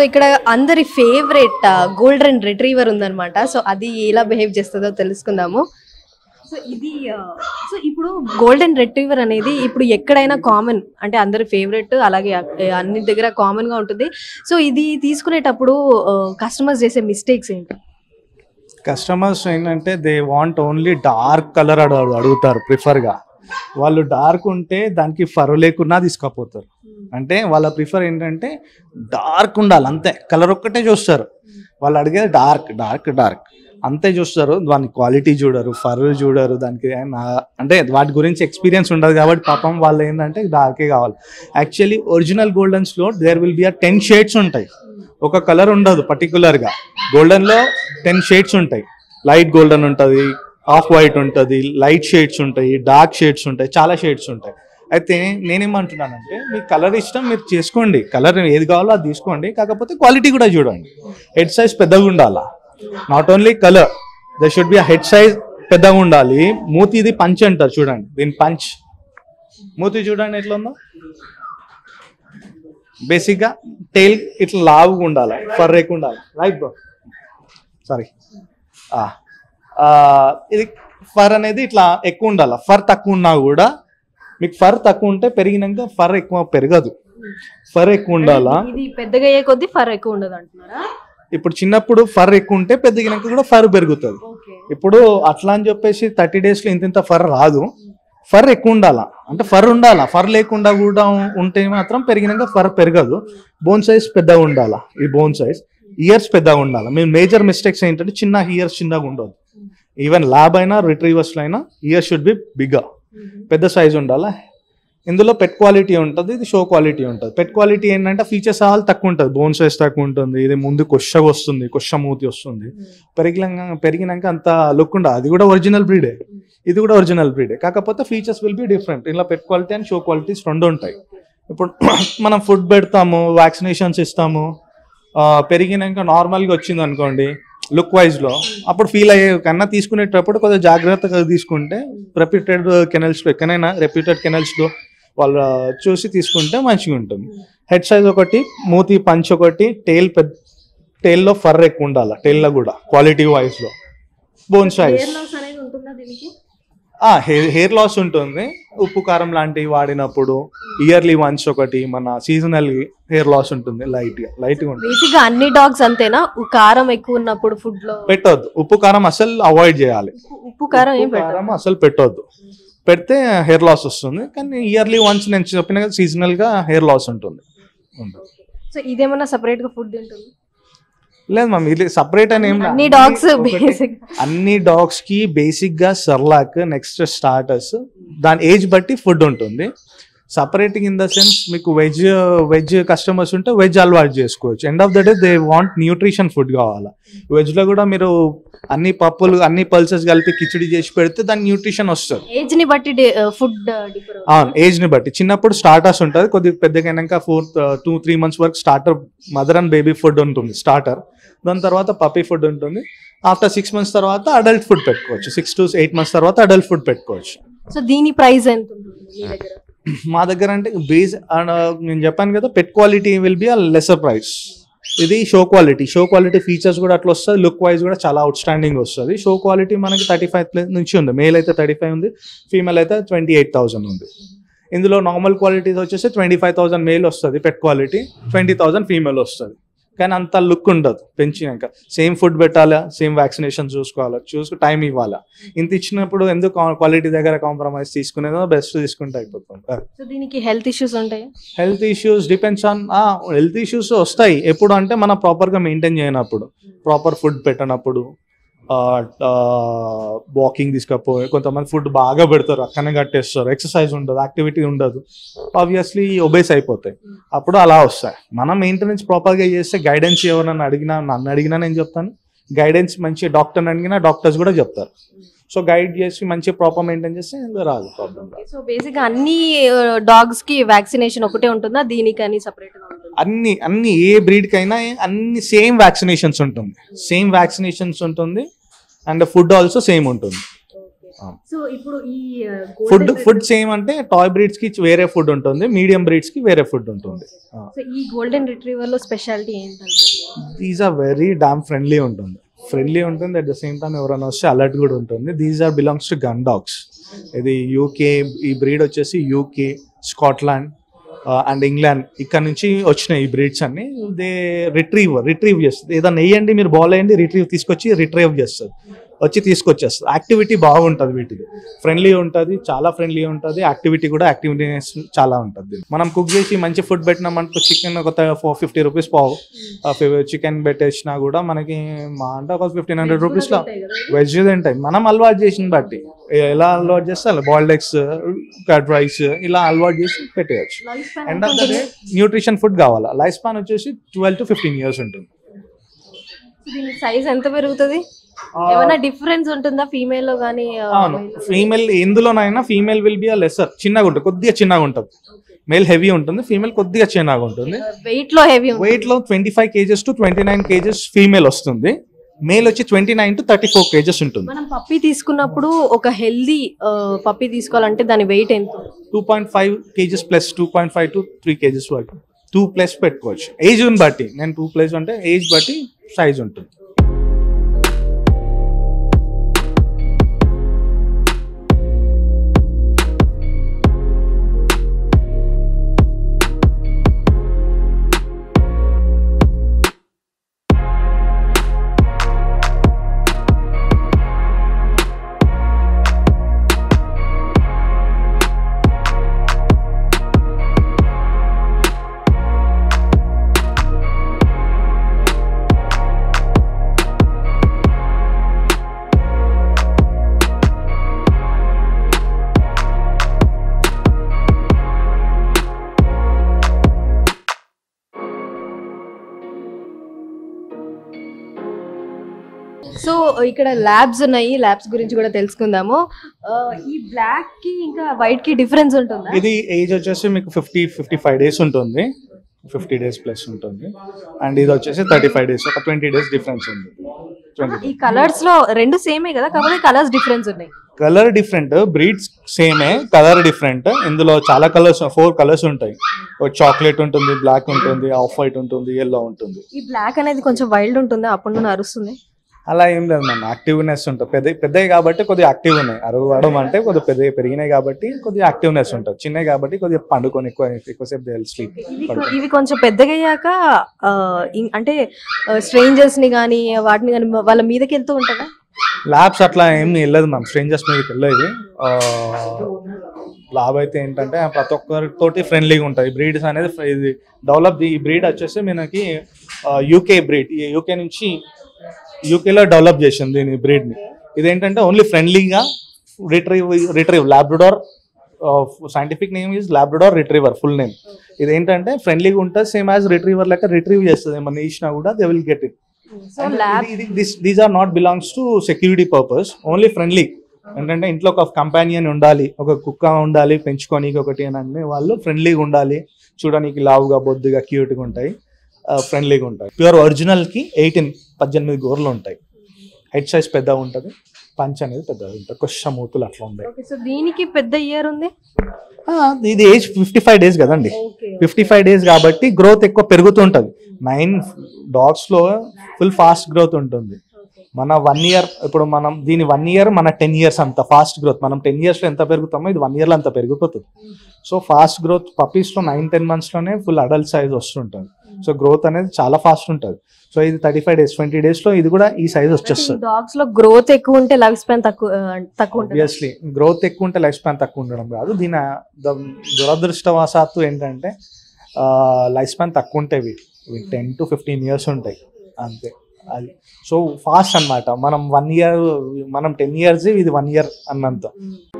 ఇక్కడ అందరి favourite golden retriever ఉందన్నమాట సో అది ఎలా బిహేవ్ చేస్తుందో తెలుసుకుందాము సో ఇది సో ఇప్పుడు గోల్డెన్ రిట్రీవర్ అనేది ఇప్పుడు ఎక్కడైనా కామన్ అంటే అందరి ఫేవరెట్ అలాగే అ- అన్ని దగ్గర కామన్ గా ఉంటుంది సో ఇది తీసుకునేటప్పుడు కస్టమర్స్ చేసే మిస్టేక్స్ ఏంటి కస్టమర్స్ ఏంటంటే they want only dark colour అడుగుతారు ప్రిఫర్గా వాళ్ళు డార్క్ ఉంటే దానికి ఫర్ లేకున్నా తీసుకపోతారు అంటే వాళ్ళ ప్రిఫర్ ఏంటంటే డార్క్ ఉండాలి అంతే కలర్ ఒక్కటే చూస్తారు వాళ్ళు అడిగేది డార్క్ డార్క్ డార్క్ అంతే చూస్తారు దాని క్వాలిటీ చూడరు ఫర్ చూడరు దానికి నా- అంటే వాటి గురించి ఎక్స్పీరియన్స్ ఉండదు కాబట్టి పాపం వాళ్ళు ఏంటంటే డార్కే కావాలి యాక్చువల్లీ ఒరిజినల్ గోల్డెన్స్లో there will be a ten shades ఉంటాయి ఒక కలర్ ఉండదు పర్టికులర్గా గోల్డెన్లో టెన్ షేడ్స్ ఉంటాయి లైట్ గోల్డెన్ ఉంటుంది ఆఫ్ వైట్ ఉంటుంది లైట్ షేడ్స్ ఉంటాయి డార్క్ షేడ్స్ ఉంటాయి చాలా షేడ్స్ ఉంటాయి అయితే నేనేమంటున్నానంటే మీ కలర్ ఇష్టం మీరు చేసుకోండి కలర్ ఏది కావాలో అది తీసుకోండి కాకపోతే క్వాలిటీ కూడా చూడండి హెడ్ సైజ్ పెద్దగా ఉండాలా not only colour the should be head size పెద్దగా ఉండాలి మూతి ఇది పంచ్ అంటారు చూడండి దీని పంచ్ మూతి చూడండి ఎట్లా ఉందో బేసిక్గా టైల్ ఇట్లా లావుగా ఉండాలి ఫర్ ఎక్కువ ఉండాలి రైట్ బ్రో సారీ ఇది ఫర్ అనేది ఇట్లా ఎక్కువ ఉండాలి ఫర్ తక్కువ ఉన్నా కూడా మీకు ఫర్ తక్కువ ఉంటే పెరిగినాక ఫర్ ఎక్కువ పెరగదు ఫర్ ఎక్కువ ఉండాలా ఇది పెద్దగా అయ్యే కొద్దీ ఫర్ ఎక్కువ ఉండదు అంటున్నారా ఇప్పుడు చిన్నప్పుడు ఫర్ ఎక్కువ ఉంటే పెద్దగినాక కూడా ఫర్ పెరుగుతుంది ఓకే ఇప్పుడు అట్లా అని చెప్పేసి థర్టీ డేస్లో ఇంత ఇంత ఫర్ రాదు ఫర్ ఎక్కువ ఉండాలా అంటే ఫర్ ఉండాలా ఫర్ లేకుండా కూడా ఉంటే మాత్రం పెరిగినాక ఫర్ పెరగదు బోన్ సైజ్ పెద్దగా ఉండాలా ఈ బోన్ సైజ్ ఇయర్స్ పెద్దగా ఉండాలి మేము మేజర్ మిస్టేక్స్ ఏంటంటే చిన్న ఇయర్స్ చిన్నగా ఉండదు ఈవెన్ ల్యాబ్ అయినా రిట్రీవర్స్లో అయినా ఇయర్ షుడ్ బి బిగ్గా పెద్ద సైజ్ ఉండాలా ఇందులో పెట్ క్వాలిటీ ఉంటుంది ఇది షో క్వాలిటీ ఉంటుంది పెట్ క్వాలిటీ ఏంటంటే ఫీచర్స్ ఆల్ తక్కువ ఉంటుంది బోన్ సైజ్ తక్కువ ఉంటుంది ఇది ముందు కొచ్చగా వస్తుంది కొచ్చ మూతి వస్తుంది పెరిగినాక పెరిగినాక అంత లుక్ ఉండదు అది కూడా ఒరిజినల్ బ్రీడే ఇది కూడా ఒరిజినల్ బ్రీడే కాకపోతే ఫీచర్స్ విల్ బి డిఫరెంట్ ఇలా pet quality and show qualities రెండు ఉంటాయి ఇప్పుడు మనం ఫుడ్ పెడతాము వ్యాక్సినేషన్స్ ఇస్తాము ఆ, పెరిగినాక నార్మల్గా వచ్చింది అనుకోండి లుక్ వైజ్లో అప్పుడు ఫీల్ అయ్యే కన్నా తీసుకునేటప్పుడు కొద్దిగా జాగ్రత్తగా తీసుకుంటే రెప్యూటెడ్ కెనల్స్లో ఎక్కడైనా రెప్యూటెడ్ కెనల్స్లో వాళ్ళు చూసి తీసుకుంటే మంచిగా ఉంటుంది హెడ్ సైజ్ ఒకటి మూతి పంచ్ ఒకటి టైల్ పెద్ద టైల్లో ఫర్ ఎక్కువ ఉండాలి టైల్లో కూడా క్వాలిటీ వైజ్లో బోన్ సైజ్ హెయిర్ లాస్ అనేది ఉంటుందా దీనికి హెయిర్ హెయిర్ లాస్ ఉంటుంది ఉప్పు కారం లాంటివి వాడినప్పుడు ఇయర్లీ వన్స్ ఒకటి మన సీజనల్ హెయిర్ లాస్ ఉంటుంది లైట్ గా లైట్ గా ఉంటుంది బేసిక్ గా అన్ని డాగ్స్ అంతేనా ఉ- కారం ఎక్కువ ఉన్నప్పుడు ఫుడ్ లో పెట్టొద్దు ఉప్పు కారం అసలు అవాయిడ్ చేయాలి ఉప్పు- ఉప్పు కారం ఏం ఉప్పు పెట్టారు కారం అసలు పెట్టొద్దు పెడితే హెయిర్ లాస్ వస్తుంది కానీ ఇయర్లీ వన్స్ నేను చెప్పిన సీజనల్ గా హెయిర్ లాస్ ఉంటుంది ఉంటుంది. సో ఇదేమన్నా సపరేట్ గా ఫుడ్ తింటుంది లేదు మమ్మీ ఇది సపరేట్ అని ఏం లేదు. అన్ని డాగ్స్ ఒకటి- బేసిక్ అన్ని డాగ్స్ కి బేసిక్ గా సర్లాక్ నెక్స్ట్ స్టార్టర్స్ దాని ఏజ్ బట్టి ఫుడ్ ఉంటుంది సపరేటింగ్ ఇన్ ద సెన్స్ మీకు వెజ్ వెజ్ కస్టమర్స్ ఉంటే వెజ్ అలవాటు చేసుకోవచ్చు end of the day they want nutrition food కావాలా వెజ్ లో కూడా మీరు అన్ని పప్పులు అన్ని పల్సెస్ కలిపి కిచిడి చేసి పెడితే దాని న్యూట్రిషన్ వస్తుంది ఏజ్ ని బట్టి ఫుడ్ డిఫర్ అవును ఏజ్ ని బట్టి చిన్నప్పుడు స్టార్టర్స్ ఉంటుంది కొద్దిగా పెద్దగైనాక ఫోర్త్ టూ త్రీ మంత్స్ వరకు starter mother and baby food ఉంటుంది స్టార్టర్ దాని తర్వాత పప్పీ ఫుడ్ ఉంటుంది ఆఫ్టర్ సిక్స్ మంత్స్ తర్వాత అడల్ట్ ఫుడ్ పెట్టుకోవచ్చు సిక్స్ టు ఎయిట్ మంత్స్ తర్వాత అడల్ట్ ఫుడ్ పెట్టుకోవచ్చు సో దీని ప్రైస్ ఎంత ఉంటుంది మీ దగ్గర మా దగ్గర అంటే బేస్ నేను చెప్పాను కదా pet quality will be a lesser price ఇది show quality show quality features కూడా అట్లా వస్తుంది లుక్ వైజ్ కూడా చాలా అవుట్ స్టాండింగ్ వస్తుంది షో క్వాలిటీ మనకి థర్టీ ఫైవ్ నుంచి ఉంది మేల్ అయితే థర్టీ ఫైవ్ ఉంది ఫీమేల్ అయితే ట్వంటీ ఎయిట్ థౌసండ్ ఉంది ఇందులో నార్మల్ క్వాలిటీ వచ్చేసి ట్వంటీ ఫైవ్ థౌసండ్ మేల్ వస్తుంది pet quality twenty thousand female వస్తుంది కానీ అంత లుక్ ఉండదు పెంచినాక సేమ్ ఫుడ్ పెట్టాలా సేమ్ వ్యాక్సినేషన్ చూసుకోవాలా చూసుకు టైం ఇవ్వాలా ఇంత ఇచ్చినప్పుడు ఎందుకు క్వాలిటీ దగ్గర కాంప్రమైజ్ తీసుకునేదో బెస్ట్ తీసుకుంటే అయిపోతుంది సో దీనికి హెల్త్ ఇష్యూస్ ఉంటాయి health issues depends on health issues వస్తాయి ఎప్పుడు అంటే మనం ప్రాపర్గా మెయింటైన్ చేయనప్పుడు ప్రాపర్ ఫుడ్ పెట్టనప్పుడు వాకింగ్ తీసుకపోయి కొంతమంది ఫుడ్ బాగా పెడతారు అక్కడనే కట్టేస్తారు ఎక్సర్సైజ్ ఉండదు యాక్టివిటీ ఉండదు ఆబ్వియస్లీ ఒబేస్ అయిపోతాయి అప్పుడు అలా వస్తాయి మనం మెయింటెనెన్స్ ప్రాపర్గా చేస్తే గైడెన్స్ ఎవరన్నా అడిగినా నన్ను అడిగినా నేను చెప్తాను గైడెన్స్ మంచి డాక్టర్ని అడిగినా డాక్టర్స్ కూడా చెప్తారు సో గైడ్ చేసి మంచి ప్రాపర్ మెయింటైన్ చేస్తే రాదు ప్రాబ్లం రాదు సో బేసిక్ గా అన్ని డాగ్స్ కి వ్యాక్సినేషన్ ఒకటే ఉంటుందా దీనికి అని సపరేట్ గా ఉంటుంది అన్ని అన్ని ఏ బ్రీడ్ కైనా అన్ని సేమ్ వ్యాక్సినేషన్స్ ఉంటుంది సేమ్ వ్యాక్సినేషన్స్ ఉంటుంది అండ్ ఫుడ్ ఆల్సో సేమ్ ఉంటుంది సో ఇప్పుడు ఈ ఫుడ్ ఫుడ్ సేమ్ అంటే టాయ్ బ్రీడ్స్ కి వేరే ఫుడ్ ఉంటుంది మీడియం బ్రీడ్స్ కి వేరే ఫుడ్ ఉంటుంది సో ఈ గోల్డెన్ రిట్రీవర్ లో స్పెషాలిటీ ఏంటంటే these are very damn friendly ఉంటుంది ఫ్రెండ్లీ ఉంటుంది అట్ ద సేమ్ టైం ఎవరైనా వస్తే అలర్ట్ కూడా ఉంటుంది these are belongs to gun dogs ఇది యూకే ఈ బ్రీడ్ వచ్చేసి యూకే స్కాట్లాండ్ అండ్ ఇంగ్లాండ్ ఇక్కడ నుంచి వచ్చినాయి ఈ బ్రీడ్స్ అన్ని దే రిట్రీవ్ రిట్రీవ్ చేస్తుంది ఏదైనా వేయండి మీరు బాల్ వేయండి రిట్రీవ్ తీసుకొచ్చి రిట్రీవ్ చేస్తుంది వచ్చి తీసుకొచ్చేస్తుంది యాక్టివిటీ బాగుంటుంది వీటిది ఫ్రెండ్లీ ఉంటుంది చాలా ఫ్రెండ్లీ ఉంటుంది యాక్టివిటీ కూడా యాక్టివిటీనెస్ చాలా ఉంటుంది మనం కుక్ చేసి మంచి ఫుడ్ పెట్టినామంటే చికెన్ ఒక ఫోర్ ఫిఫ్టీ రూపీస్ పావు చికెన్ పెట్టేసినా కూడా మనకి మా అంటే ఒక ఫిఫ్టీన్ హండ్రెడ్ రూపీస్లో వెజ్ తింటాయి మనం అలవాటు చేసిన బట్టి ఎలా అలవాటు చేస్తే అలా బాయిల్డ్ ఎగ్స్ కర్డ్ రైస్ ఇలా అలవాటు చేసి పెట్టేయచ్చు end of the day nutrition food కావాలా లైఫ్ స్పాన్ వచ్చేసి ట్వెల్వ్ టు ఫిఫ్టీన్ ఇయర్స్ ఉంటుంది దీని సైజ్ ఎంత పెరుగుతుంది ఏమైనా డిఫరెన్స్ ఉంటుందా ఫీమేల్ లో కానీ అవును ఫీమేల్ ఎందులోనైనా female will be a lesser చిన్నగా ఉంటుంది కొద్దిగా చిన్నగా ఉంటుంది మేల్ హెవీ ఉంటుంది ఫీమేల్ కొద్దిగా చిన్నగా ఉంటుంది వెయిట్ లో హెవీ వెయిట్ లో twenty five kgs to twenty nine kgs female వస్తుంది మేల్ వచ్చి twenty nine to thirty four kgs ఉంటుంది మనం పప్పి తీసుకున్నప్పుడు ఒక హెల్దీ పప్పి తీసుకోవాలంటే దాని వెయిట్ ఎంత two point five kgs plus two point five to three kgs వరకు టూ ప్లస్ పెట్టుకోవచ్చు ఏజ్ బట్టి నేను టూ ప్లస్ అంటే ఏజ్ బట్టి సైజ్ ఉంటుంది సో ఇక్కడ ల్యాబ్స్ ఉన్నాయి ల్యాబ్స్ గురించి కూడా తెలుసుకుందాము ఆ, ఈ బ్లాక్ కి ఇంకా వైట్ కి డిఫరెన్స్ ఉంటుందా ఇది ఏజ్ వచ్చేసి మీకు ఫిఫ్టీ ఫిఫ్టీ ఫైవ్ డేస్ ఉంటుంది ఫిఫ్టీ డేస్ ప్లస్ ఉంటుంది అండ్ ఇది వచ్చేసి థర్టీ ఫైవ్ డేస్ ఒక ట్వంటీ డేస్ డిఫరెన్స్ ఉంది ట్వంటీ ఈ కలర్స్ లో రెండు సేమే కదా కాకపోతే కలర్స్ డిఫరెన్స్ ఉన్నాయి కలర్ డిఫరెంట్ బ్రీడ్స్ సేమే కలర్ డిఫరెంట్ ఇందులో చాలా కలర్స్ ఫోర్ కలర్స్ ఉంటాయి చాక్లెట్ ఉంటుంది బ్లాక్ ఉంటుంది ఆఫ్ వైట్ ఉంటుంది ఎల్లో ఉంటుంది ఈ బ్లాక్ అనేది కొంచెం వైల్డ్ ఉంటుందా అప్పుడు నుండి అరుస్తుంది అలా ఏం లేదు మ్యామ్ యాక్టివ్నెస్ ఉంటుంది పెద్ద పెద్దవి కాబట్టి కొద్దిగా యాక్టివ్ ఉన్నాయి అరవడం అంటే కొద్దిగా పెద్దవి పెరిగినాయి కాబట్టి కొద్దిగా యాక్టివ్నెస్ ఉంటుంది చిన్నవి కాబట్టి కొద్దిగా పండుకొని ఎక్కువ ఎక్కువసేపు దే స్లీప్ ఇవి కొ- ఇవి కొంచెం పెద్దగా అయ్యాక ఆ, ఇం- అంటే స్ట్రేంజర్స్ ని కానీ వాటిని కానీ వాళ్ళ మీదకి వెళ్తూ ఉంటుందా ల్యాబ్స్ అట్లా ఏం వెళ్ళదు మ్యామ్ స్ట్రేంజర్స్ మీదకి వెళ్ళేది లాభ్ అయితే ఏంటంటే ప్రతి ఒక్కరితోటి ఫ్రెండ్లీగా ఉంటుంది బ్రీడ్స్ అనేది ఫ్ర- ఇది డెవలప్ ఈ బ్రీడ్ వచ్చేసి మనకి యూకే బ్రీడ్ ఈ యూకే నుంచి యూకేలో డెవలప్ చేసింది దీని బ్రీడ్ని ఇదేంటంటే ఓన్లీ ఫ్రెండ్లీగా retrieve retrieve Labrador scientific name is Labrador retriever full name ఇదేంటంటే ఫ్రెండ్లీగా ఉంటుంది సేమ్ యాజ్ రిట్రీవర్ లెక్క రిట్రీవ్ చేస్తుంది ఏమన్నా ఇచ్చినా కూడా they will get it so lab these are not belongs to security purpose only friendly ఏంటంటే ఇంట్లో ఒక కంపానియన్ ఉండాలి ఒక కుక్క ఉండాలి పెంచుకోనికి ఒకటి అని అంటే వాళ్ళు ఫ్రెండ్లీగా ఉండాలి చూడడానికి లావుగా బొద్దుగా క్యూట్గా ఉంటాయి ఫ్రెండ్లీగా ఉంటాయి ప్యూర్ ఒరిజినల్ కి ఎయిటీన్ పద్దెనిమిది గోర్లు ఉంటాయి హెడ్ సైజ్ పెద్దగా ఉంటుంది పంచ్ అనేది పెద్దగా ఉంటుంది కొచ్చ మూతులు అట్లా ఉంటాయి ఓకే సో దీనికి పెద్ద ఇయర్ ఉంది ఆ, ఇది ఏజ్ ఫిఫ్టీ ఫైవ్ డేస్ కదండి ఓకే ఫిఫ్టీ ఫైవ్ డేస్ కాబట్టి గ్రోత్ ఎక్కువ పెరుగుతుంటది నైన్ డాగ్స్ లో ఫుల్ ఫాస్ట్ గ్రోత్ ఉంటుంది మన వన్ ఇయర్ ఇప్పుడు మనం దీని వన్ ఇయర్ మన టెన్ ఇయర్స్ అంత ఫాస్ట్ గ్రోత్ మనం టెన్ ఇయర్స్ లో ఎంత పెరుగుతామో ఇది వన్ ఇయర్ లో అంత పెరిగిపోతుంది సో ఫాస్ట్ గ్రోత్ పప్పీస్ లో నైన్ టెన్ మంత్స్ లోనే ఫుల్ అడల్ట్ సైజ్ వస్తుంటుంది సో గ్రోత్ అనేది చాలా ఫాస్ట్ ఉంటుంది సో ఇది thirty five days twenty days లో ఇది కూడా ఈ సైజ్ వచ్చేస్తుంది డాగ్స్ లో గ్రోత్ ఎక్కువ ఉంటే లైఫ్ స్పాన్ తక్కువ ఆ, తక్కువ ఉంటుంది ఆబ్వియస్లీ గ్రోత్ ఎక్కువ ఉంటే లైఫ్ స్పాన్ తక్కువ ఉండడం కాదు దీని ద- దురదృష్టవశాత్తు ఏంటంటే లైఫ్ స్పాన్ తక్కువ ఉంటాయి వీటి టెన్ టు ఫిఫ్టీన్ ఇయర్స్ ఉంటాయి అంతే అది సో ఫాస్ట్ అన్నమాట మనం వన్ ఇయర్ మనం టెన్ ఇయర్స్ ఇది వన్ ఇయర్ అన్నంత